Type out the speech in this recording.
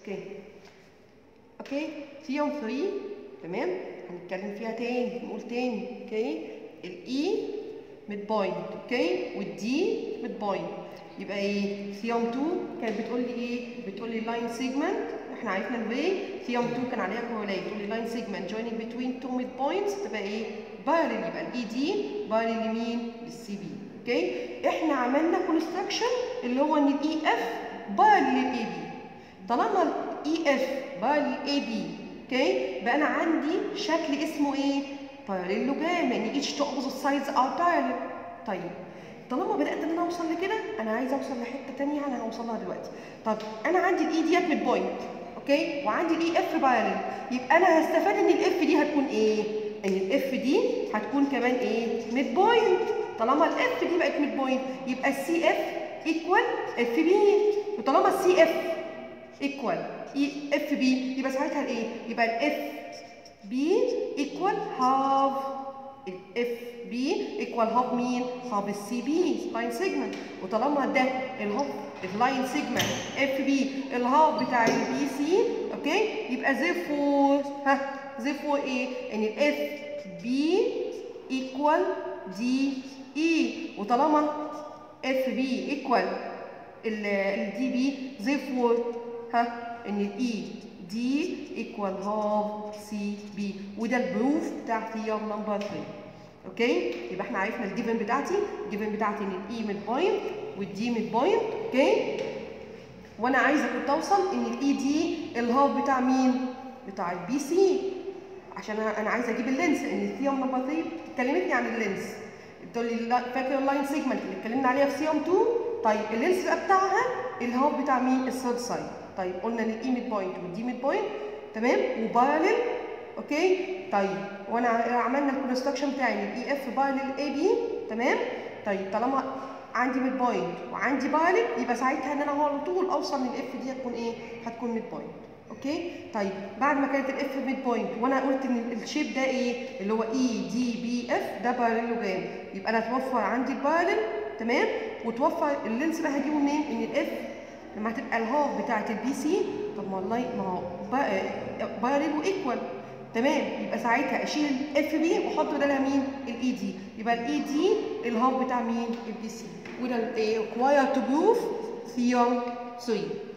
اوكي اوكي ثيوم 3 تمام هنتكلم فيها تاني نقول تاني اوكي الاي ميد بوينت اوكي والدي ميد بوينت يبقى ايه ثيوم 2 كانت بتقول لي ايه بتقول لي لاين سيجمنت احنا عرفنا الواي ثيوم 2 كان عليها كورليت تقول لي لاين سيجمنت جويننج بتوين تو ميد بوينتس تبقى ايه بارل يبقى الاي دي بارل لمين للسي بي اوكي احنا عملنا كونستراكشن اللي هو ان الاي اف بارل للاي بي طالما الاي اف بارل للاي بي اوكي بقى انا عندي شكل اسمه ايه باراليلوجرام يعني each two opposite sides are parallel طيب طالما بدات ان انا اوصل لكده انا عايزه اوصل لحته ثانيه انا هوصل لها دلوقتي طب انا عندي الاي ديت ميد بوينت اوكي وعندي الاي اف باراليل يبقى انا هستفاد ان الاف دي هتكون ايه ان الاف دي هتكون كمان ايه ميد بوينت طالما الاف دي بقت ميد بوينت يبقى السي اف ايكوال اف بي وطالما السي اف ايكوال اف بي يبقى ساعتها الايه يبقى الاف بي ايكوال هاف الاف بي ايكوال هاف مين هاف السي بي لاين سيجمنت وطالما ده الهاف اللاين سيجمنت اف بي الهاف بتاع البي سي اوكي يبقى زيرفور ها زيرفور ايه ان الاف بي ايكوال دي اي وطالما اف بي ايكوال الدي بي زيرفور ها ان الاي دي ايكوال هاف سي بي وده البروف بتاع ثيورم نمبر 3 اوكي يبقى احنا عرفنا الجيفن بتاعتي الجيفن بتاعتي ان الاي ميد بوينت والدي ميد بوينت اوكي وانا عايزه كنت اوصل ان الاي دي الهاف بتاع مين بتاع البي سي عشان انا عايزه اجيب اللينس ان الثيوم نمبر 3 اتكلمتني عن اللينس بتقول لي فاكر اللاين سيجمنت اللي اتكلمنا عليها في سيوم 2 طيب اللينس بقى بتاعها الهاف بتاع مين الثيرد سايد طيب قلنا ان الاي ميد بوينت والدي ميد بوينت تمام وبارلل اوكي طيب وانا عملنا الكونستراكشن بتاعي ان الاي اف بارلل اي بي تمام طيب طالما عندي ميد بوينت وعندي بارلل يبقى ساعتها ان انا على طول اوصل للاف دي هتكون ايه هتكون ميد بوينت اوكي طيب بعد ما كانت الاف ميد بوينت وانا قلت ان الشيب ده ايه اللي هو اي دي بي اف ده بارلوجرام يبقى انا توفر عندي البارلل تمام وتوفر اللينس بقى هجيبه منين ان الاف لما هتبقى الهاف بتاعت البي سي طب ما والله ما هو بارل وايكوال تمام يبقى ساعتها اشيل الاف بي واحط بدلها مين الاي دي يبقى الاي دي الهاف بتاع مين البي سي وده ايه required to prove theorem 3